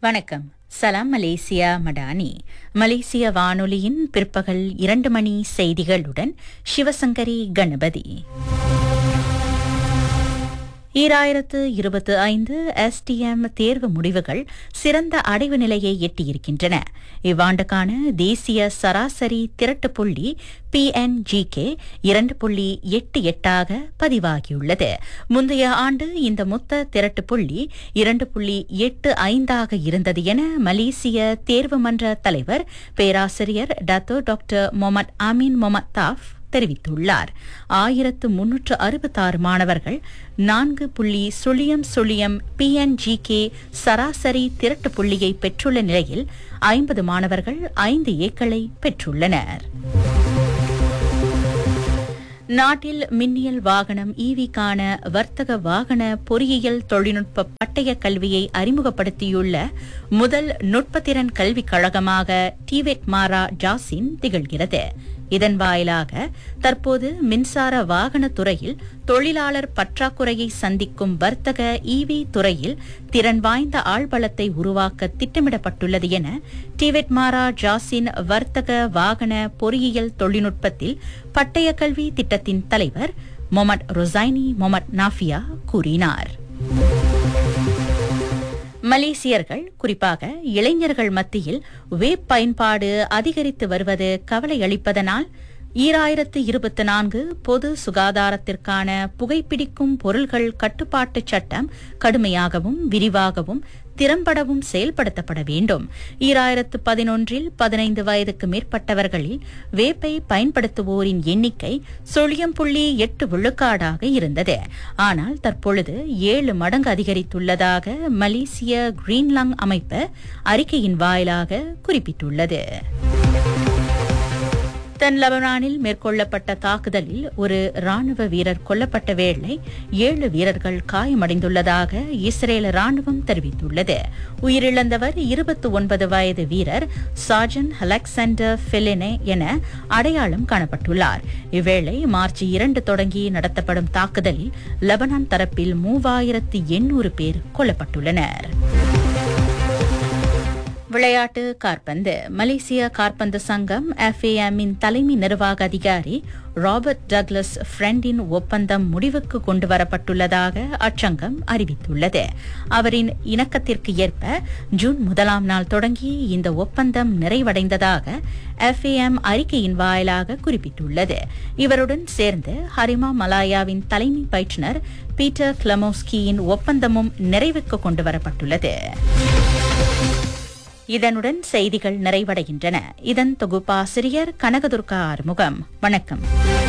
வணக்கம் சலாம் மலேசியா மடானி மலேசிய வானொலியின் பிற்பகல் இரண்டு மணி செய்திகளுடன் சிவசங்கரி கணபதி ஈராயிரத்து இருபத்து ஐந்து எஸ்டிஎம் தேர்வு முடிவுகள் சிறந்த அடைவு நிலையை எட்டியிருக்கின்றன இவ்வாண்டுக்கான தேசிய சராசரி திரட்டு புள்ளி பிஎன்ஜிகே இரண்டு புள்ளி எட்டு எட்டாக பதிவாகியுள்ளது முந்தைய ஆண்டு இந்த மொத்த திரட்டு புள்ளி இரண்டு புள்ளி எட்டு ஐந்தாக இருந்தது என மலேசிய தேர்வு மன்ற தலைவர் பேராசிரியர் Dato doctor Mohamad Amin Mohamad Taf தெரிவித்துள்ளார் ஆயிரத்து முன்னூற்று அறுபத்தாறு மாணவர்கள் நான்கு புள்ளி சுழியம் சுழியம் பிஎன்ஜிகே சராசரி திரட்டு புள்ளியை பெற்றுள்ள நிலையில் ஐம்பது மாணவர்கள் ஐந்து ஏக்களை பெற்றுள்ளனர் நாட்டில் மின்னியல் வாகனம் ஈவிக்கான வர்த்தக வாகன பொறியியல் தொழில்நுட்ப பட்டய கல்வியை அறிமுகப்படுத்தியுள்ள முதல் நுட்பத்திறன் கல்விக் கழகமாக டிவெட் மாரா ஜாசின் திகழ்கிறது இதன் வாயிலாக தற்போது மின்சார வாகன துறையில் தொழிலாளர் பற்றாக்குறையை சந்திக்கும் வர்த்தக ஈவி துறையில் திறன் வாய்ந்த ஆள்பலத்தை உருவாக்க திட்டமிடப்பட்டுள்ளது என டிவெட் மாரா ஜாசின் வர்த்தக வாகன பொறியியல் தொழில்நுட்பத்தில் பட்டய கல்வி திட்டத்தின் தலைவர் மொமட் ரொசைனி மொமட் நாஃபியா கூறினார் மலேசியர்கள் குறிப்பாக இளைஞர்கள் மத்தியில் வேப் பயன்பாடு அதிகரித்து வருவது கவலை அளிப்பதனால் ஈராயிரத்து இருபத்தி நான்கு பொது சுகாதாரத்திற்கான புகைப்பிடிக்கும் பொருள்கள் கட்டுப்பாட்டு சட்டம் கடுமையாகவும் விரிவாகவும் திறம்படவும் செயல்படுத்தப்பட வேண்டும் ஈராயிரத்து பதினொன்றில் பதினைந்து வயதுக்கு மேற்பட்டவர்களில் வேப்பை பயன்படுத்துவோரின் எண்ணிக்கை சுழியம் புள்ளி எட்டு விழுக்காடாக இருந்தது ஆனால் தற்பொழுது ஏழு மடங்கு அதிகரித்துள்ளதாக மலேசிய கிரீன்லாங் அமைப்பு அறிக்கையின் வாயிலாக குறிப்பிட்டுள்ளது தென் லெபனானில் மேற்கொள்ளப்பட்ட தாக்குதலில் ஒரு ராணுவ வீரர் கொல்லப்பட்ட வேளை ஏழு வீரர்கள் காயமடைந்துள்ளதாக இஸ்ரேல் ராணுவம் தெரிவித்துள்ளது உயிரிழந்தவர் இருபத்தி ஒன்பது வயது வீரர் சார்ஜன் அலெக்சாண்டர் ஃபெலினே என அடையாளம் காணப்பட்டுள்ளார் இவ்வேளை மார்ச் இரண்டு தொடங்கி நடத்தப்படும் தாக்குதலில் லெபனான் தரப்பில் மூவாயிரத்து எண்ணூறு பேர் கொல்லப்பட்டுள்ளனர் விளையாட்டு காற்பந்து மலேசிய காற்பந்து சங்கம் எஃப்ஏஎம்மின் தலைமை நிர்வாக அதிகாரி ராபர்ட் டக்ளஸ் ஃப்ரெண்டின் ஒப்பந்தம் முடிவுக்கு கொண்டுவரப்பட்டுள்ளதாக அச்சங்கம் அறிவித்துள்ளது அவரின் இணக்கத்திற்கு ஏற்ப ஜூன் முதலாம் நாள் தொடங்கி இந்த ஒப்பந்தம் நிறைவடைந்ததாக எஃப்ஏஎம் அறிக்கையின் வாயிலாக குறிப்பிட்டுள்ளது இவருடன் சேர்ந்து ஹரிமா மலாயாவின் தலைமை பயிற்றுநர் பீட்டர் கிளமோஸ்கியின் ஒப்பந்தமும் நிறைவுக்கு கொண்டுவரப்பட்டுள்ளது இதனுடன் செய்திகள் நிறைவடைகின்றன இதன் தொகுப்பாசிரியர் கனகதுர்கா ஆறுமுகம் வணக்கம்